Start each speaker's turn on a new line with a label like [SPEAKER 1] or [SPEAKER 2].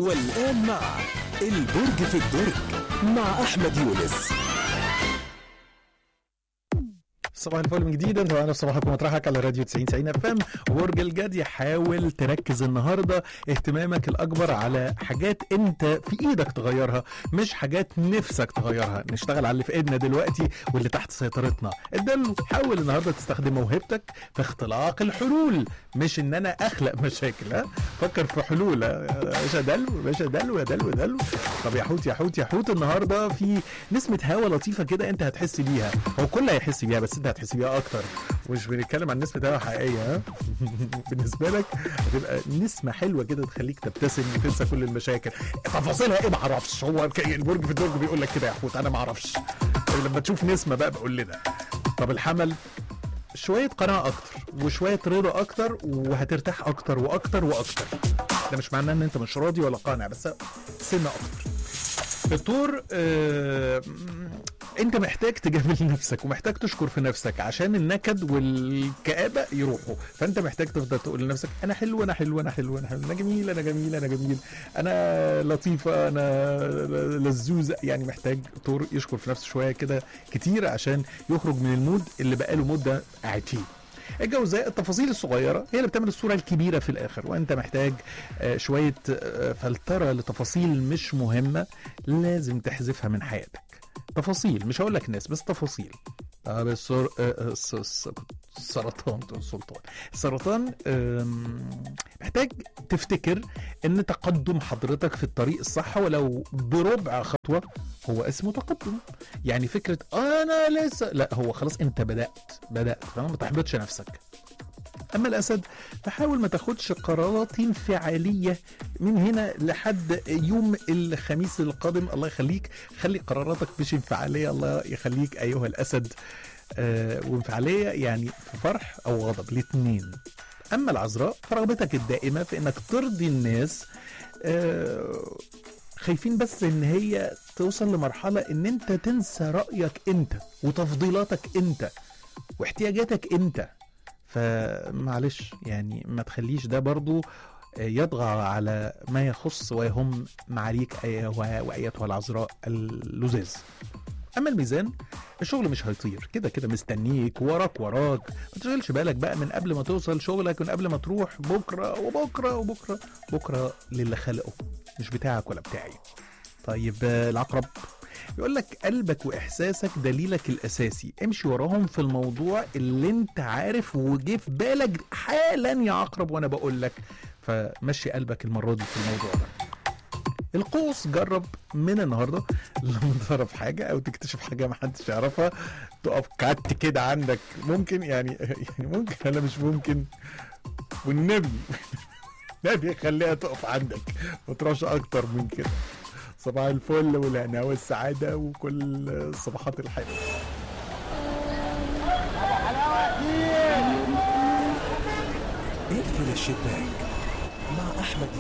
[SPEAKER 1] والآن مع البرج في الدرج مع أحمد يونس
[SPEAKER 2] صباح الفل من جديد انت معانا في صباحكم مطرحك على راديو 90 90 اف ام وبرج الجدي حاول تركز النهارده اهتمامك الاكبر على حاجات انت في ايدك تغيرها مش حاجات نفسك تغيرها نشتغل على اللي في ايدنا دلوقتي واللي تحت سيطرتنا الدلو حاول النهارده تستخدم موهبتك في اختلاق الحلول مش ان انا اخلق مشاكل ها فكر في حلول ها؟ يا باشا دلو يا باشا دلو يا دلو يا دلو طب يا حوت يا حوت يا حوت النهارده في نسمه هوا لطيفه كده انت هتحس بيها هو الكل هيحس بيها بس انت هتحس بيها اكتر مش بنتكلم عن نسمه هوا حقيقيه ها بالنسبه لك هتبقى نسمه حلوه كده تخليك تبتسم وتنسى كل المشاكل تفاصيلها ايه ما اعرفش هو ك- البرج في الدرج بيقول لك كده يا حوت انا ما اعرفش لما تشوف نسمه بقى بقول لنا طب الحمل شويه قناعه اكتر وشويه رضا اكتر وهترتاح اكتر واكتر واكتر ده مش معناه ان انت مش راضي ولا قانع بس سنه اكتر الطور آه انت محتاج تجامل نفسك ومحتاج تشكر في نفسك عشان النكد والكآبة يروحوا فانت محتاج تفضل تقول لنفسك انا حلو انا حلو انا حلو انا حلو انا جميل انا جميل انا جميل انا لطيفة انا لزوزة يعني محتاج طور يشكر في نفسه شوية كده كتير عشان يخرج من المود اللي بقاله مدة قاعد فيه الجوزاء التفاصيل الصغيرة هي اللي بتعمل الصورة الكبيرة في الآخر وأنت محتاج آه، شوية آه، فلترة لتفاصيل مش مهمة لازم تحذفها من حياتك تفاصيل مش هقول لك ناس بس تفاصيل طب السر... آه، آه، الس- الس- السرطان السلطان السرطان آم، محتاج تفتكر ان تقدم حضرتك في الطريق الصح ولو بربع خطوه هو اسمه تقدم يعني فكره انا لسه لا هو خلاص انت بدات بدات تمام ما تحبطش نفسك اما الاسد فحاول ما تاخدش قرارات انفعاليه من هنا لحد يوم الخميس القادم الله يخليك خلي قراراتك مش انفعاليه الله يخليك ايها الاسد آه وانفعاليه يعني في فرح او غضب الاثنين اما العذراء فرغبتك الدائمه في انك ترضي الناس آه خايفين بس ان هي توصل لمرحله ان انت تنسى رايك انت وتفضيلاتك انت واحتياجاتك انت فمعلش يعني ما تخليش ده برضو يطغى على ما يخص ويهم معاليك أيها وأيتها العذراء اللزاز اما الميزان الشغل مش هيطير كده كده مستنيك وراك وراك ما تشغلش بالك بقى من قبل ما توصل شغلك من قبل ما تروح بكره وبكره وبكره بكره للي خلقه مش بتاعك ولا بتاعي طيب آه، العقرب يقول لك قلبك واحساسك دليلك الاساسي امشي وراهم في الموضوع اللي انت عارف وجه في بالك حالا يا عقرب وانا بقول لك فمشي قلبك المره دي في الموضوع ده القوس جرب من النهارده لما تعرف حاجه او تكتشف حاجه ما حدش يعرفها تقف كات كده عندك ممكن يعني يعني ممكن انا مش ممكن والنبي النبي خليها تقف عندك ما تروحش اكتر من كده صباح الفل والهنا والسعاده وكل الصباحات الحلوه
[SPEAKER 1] اقفل الشباك مع أحمد